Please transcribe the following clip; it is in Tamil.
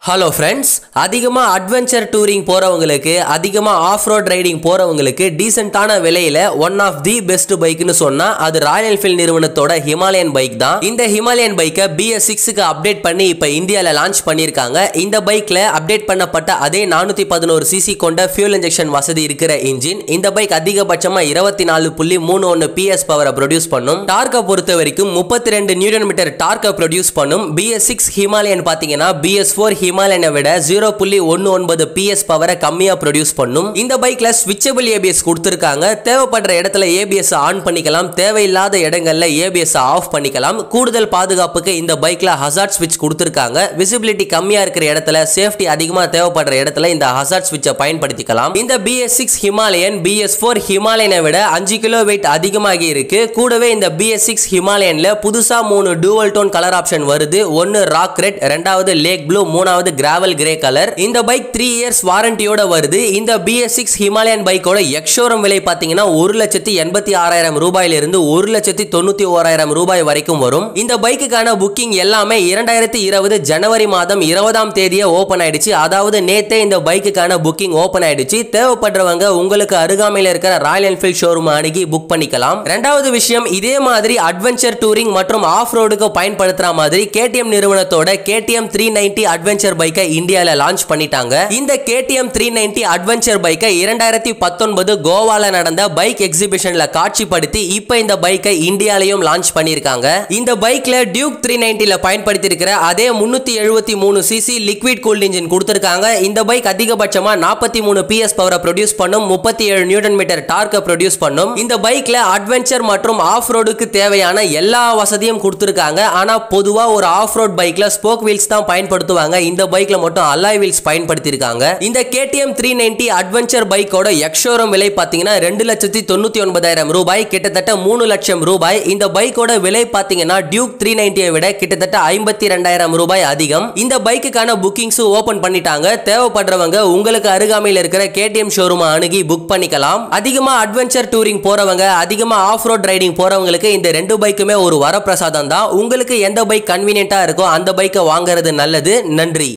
ஹலோ ஃப்ரெண்ட்ஸ் அதிகமாக அட்வென்ச்சர் டூரிங் போகிறவங்களுக்கு அதிகமாக ஆஃப் ரோட் ரைடிங் போகிறவங்களுக்கு டீசெண்டான விலையில் ஒன் ஆஃப் தி பெஸ்ட் பைக்னு சொன்னால் அது ராயல் என்ஃபீல்ட் நிறுவனத்தோட ஹிமாலயன் பைக் தான் இந்த ஹிமாலயன் பைக்கை பிஎஸ் சிக்ஸுக்கு அப்டேட் பண்ணி இப்போ இந்தியாவில் லான்ச் பண்ணியிருக்காங்க இந்த பைக்கில் அப்டேட் பண்ணப்பட்ட அதே நானூற்றி பதினோரு சிசி கொண்ட ஃபியூல் இன்ஜெக்ஷன் வசதி இருக்கிற இன்ஜின் இந்த பைக் அதிகபட்சமாக இருபத்தி நாலு புள்ளி மூணு ஒன்று பிஎஸ் பவரை ப்ரொடியூஸ் பண்ணும் டார்க்கை பொறுத்த வரைக்கும் முப்பத்தி ரெண்டு நியூட்டன் மீட்டர் டார்க்கை ப்ரொடியூஸ் பண்ணும் பிஎஸ் சிக்ஸ் ஹிமாலயன் பார்த்தீங்கன்னா பிஎஸ் ஃபோர் ஹிமாலயனை விட ஜீரோ புள்ளி ஒன்று ஒன்பது பிஎஸ் பவரை கம்மியாக ப்ரொடியூஸ் பண்ணும் இந்த பைக்ல ஸ்விட்சபிள் ஏபிஎஸ் கொடுத்துருக்காங்க தேவைப்படுற இடத்துல ஏபிஎஸ் ஆன் பண்ணிக்கலாம் தேவையில்லாத இடங்கள்ல ஏபிஎஸ் ஆஃப் பண்ணிக்கலாம் கூடுதல் பாதுகாப்புக்கு இந்த பைக்ல ஹசார்ட் ஸ்விட்ச் கொடுத்துருக்காங்க விசிபிலிட்டி கம்மியா இருக்கிற இடத்துல சேஃப்டி அதிகமாக தேவைப்படுற இடத்துல இந்த ஹசார்ட் ஸ்விட்சை பயன்படுத்திக்கலாம் இந்த BS six Himalayan BS four ஹிமாலயனை விட அஞ்சு கிலோ வெயிட் அதிகமாகி இருக்கு கூடவே இந்த பிஎஸ் சிக்ஸ் ஹிமாலயன்ல புதுசா மூணு டூவல் டோன் கலர் ஆப்ஷன் வருது ஒன்னு ராக் ரெட் ரெண்டாவது லேக் ப்ளூ மூணாவது கிராவல் கிரே கலர் இந்த பைக் த்ரீ இயர்ஸ் வாரண்டியோட வருது இந்த பிஎஸ் சிக்ஸ் ஹிமாலயன் பைக்கோட எக்ஷோரம் விலை பார்த்தீங்கன்னா ஒரு லட்சத்தி எண்பத்தி ஆறாயிரம் ரூபாயிலிருந்து ஒரு லட்சத்தி தொண்ணூத்தி ஓராயிரம் ரூபாய் வரைக்கும் வரும் இந்த பைக்குக்கான புக்கிங் எல்லாமே இரண்டாயிரத்தி இருபது ஜனவரி மாதம் இருபதாம் தேதியே ஓபன் ஆயிடுச்சு அதாவது நேத்தே இந்த பைக்குக்கான புக்கிங் ஓபன் ஆயிடுச்சு தேவைப்படுறவங்க உங்களுக்கு அருகாமையில் இருக்கிற ராயல் என்ஃபீல்ட் ஷோரூம் அணுகி புக் பண்ணிக்கலாம் ரெண்டாவது விஷயம் இதே மாதிரி அட்வென்ச்சர் டூரிங் மற்றும் ஆஃப் ரோடுக்கு பயன்படுத்துற மாதிரி கேடிஎம் நிறுவனத்தோட கேடிஎம் த்ரீ நைன்டி அட்வென்ச்சர் பைக்கை இந்தியாவில் லான்ச் பண்ணிட்டாங்க இந்த கேடிஎம் த்ரீ நைன்டி அட்வென்ச்சர் பைக்கை இரண்டாயிரத்தி பத்தொன்பது கோவால நடந்த பைக் எக்ஸிபிஷன்ல காட்சிப்படுத்தி இப்போ இந்த பைக்கை இந்தியாலையும் லான்ச் பண்ணியிருக்காங்க இந்த பைக்ல டியூக் த்ரீ நைன்டில பயன்படுத்தி இருக்கிற அதே முன்னூத்தி எழுபத்தி மூணு சிசி லிக்விட் கூல்ட் இன்ஜின் கொடுத்திருக்காங்க இந்த பைக் அதிகபட்சமா நாற்பத்தி மூணு பிஎஸ் பவரை ப்ரொடியூஸ் பண்ணும் முப்பத்தி ஏழு நியூட்டன் மீட்டர் டார்க்கை ப்ரொடியூஸ் பண்ணும் இந்த பைக்ல அட்வென்ச்சர் மற்றும் ஆஃப் ரோடுக்கு தேவையான எல்லா வசதியும் கொடுத்திருக்காங்க ஆனா பொதுவா ஒரு ஆஃப் ரோட் பைக்ல ஸ்போக் வீல்ஸ் தான் பயன்படுத்துவாங்க இந்த பைக்ல மட்டும் அலாய் வீல்ஸ் பயன்படுத்தியிருக்காங்க இந்த கேடிஎம் த்ரீ நைன்டி அட்வென்ச்சர் பைக்கோட எக்ஷோரம் விலை பார்த்தீங்கன்னா ரெண்டு லட்சத்தி தொண்ணூத்தி ஒன்பதாயிரம் ரூபாய் கிட்டத்தட்ட மூணு லட்சம் ரூபாய் இந்த பைக்கோட விலை பார்த்தீங்கன்னா டியூக் த்ரீ நைன்டியை விட கிட்டத்தட்ட ஐம்பத்தி ரெண்டாயிரம் ரூபாய் அதிகம் இந்த பைக்குக்கான புக்கிங்ஸ் ஓபன் பண்ணிட்டாங்க தேவைப்படுறவங்க உங்களுக்கு அருகாமையில் இருக்கிற கேடிஎம் ஷோரூம் அணுகி புக் பண்ணிக்கலாம் அதிகமா அட்வென்ச்சர் டூரிங் போறவங்க அதிகமா ஆஃப் ரோட் ரைடிங் போறவங்களுக்கு இந்த ரெண்டு பைக்குமே ஒரு வரப்பிரசாதம் தான் உங்களுக்கு எந்த பைக் கன்வீனியன்ட்டா இருக்கோ அந்த பைக்கை வாங்குறது நல்லது நன்றி